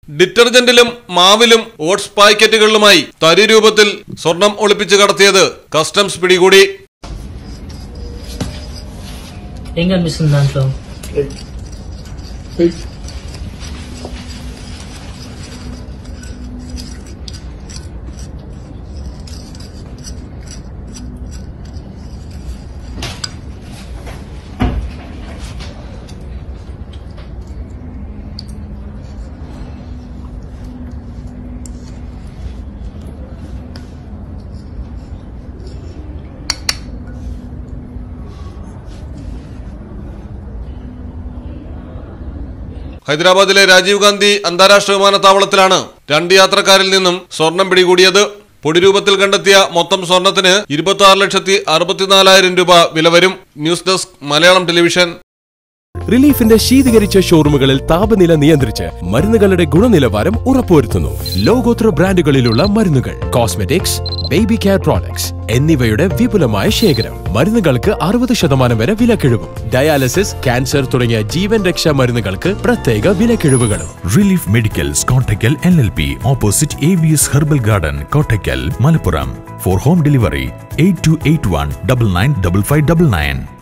ഡിറ്റർജന്റിലും മാവിലും oats പാക്കറ്റുകളിലുമായി തരി രൂപത്തിൽ സ്വർണം ഒളിപ്പിച്ച് കടത്തിയത് കസ്റ്റംസ് പിടികൂടി ఏం కనిపిస్తుంది దాంట్లో ഹൈദരാബാദിലെ രാജീവ് ഗാന്ധി അന്താരാഷ്ട്ര വിമാനത്താവളത്തിലാണ് രണ്ട് യാത്രക്കാരിൽ നിന്നും സ്വർണം പിടികൂടിയത് പൊടിരൂപത്തിൽ കണ്ടെത്തിയ മൊത്തം സ്വർണത്തിന് ഇരുപത്തി ആറ് ലക്ഷത്തി അറുപത്തിനാലായിരം രൂപ വില വരും ന്യൂസ് ഡെസ്ക് മലയാളം ടെലിവിഷൻ റിലീഫിന്റെ ശീതീകരിച്ച ഷോറൂമുകളിൽ താപനില നിയന്ത്രിച്ച് മരുന്നുകളുടെ ഗുണനിലവാരം ഉറപ്പുവരുത്തുന്നു ലോകോത്തര ബ്രാൻഡുകളിലുള്ള മരുന്നുകൾ കോസ്മെറ്റിക്സ് ബേബി കെയർ പ്രോഡക്ട്സ് എന്നിവയുടെ വിപുലമായ ശേഖരം മരുന്നുകൾക്ക് അറുപത് ശതമാനം വരെ വിലക്കിഴിവും ഡയാലിസിസ് ക്യാൻസർ തുടങ്ങിയ ജീവൻ രക്ഷാ മരുന്നുകൾക്ക് പ്രത്യേക വിലക്കിഴിവുകളും relief medicals Kottakkal L L P opposite A V S herbal garden Kottakkal Malappuram for home delivery eight two eight one double nine double five double nine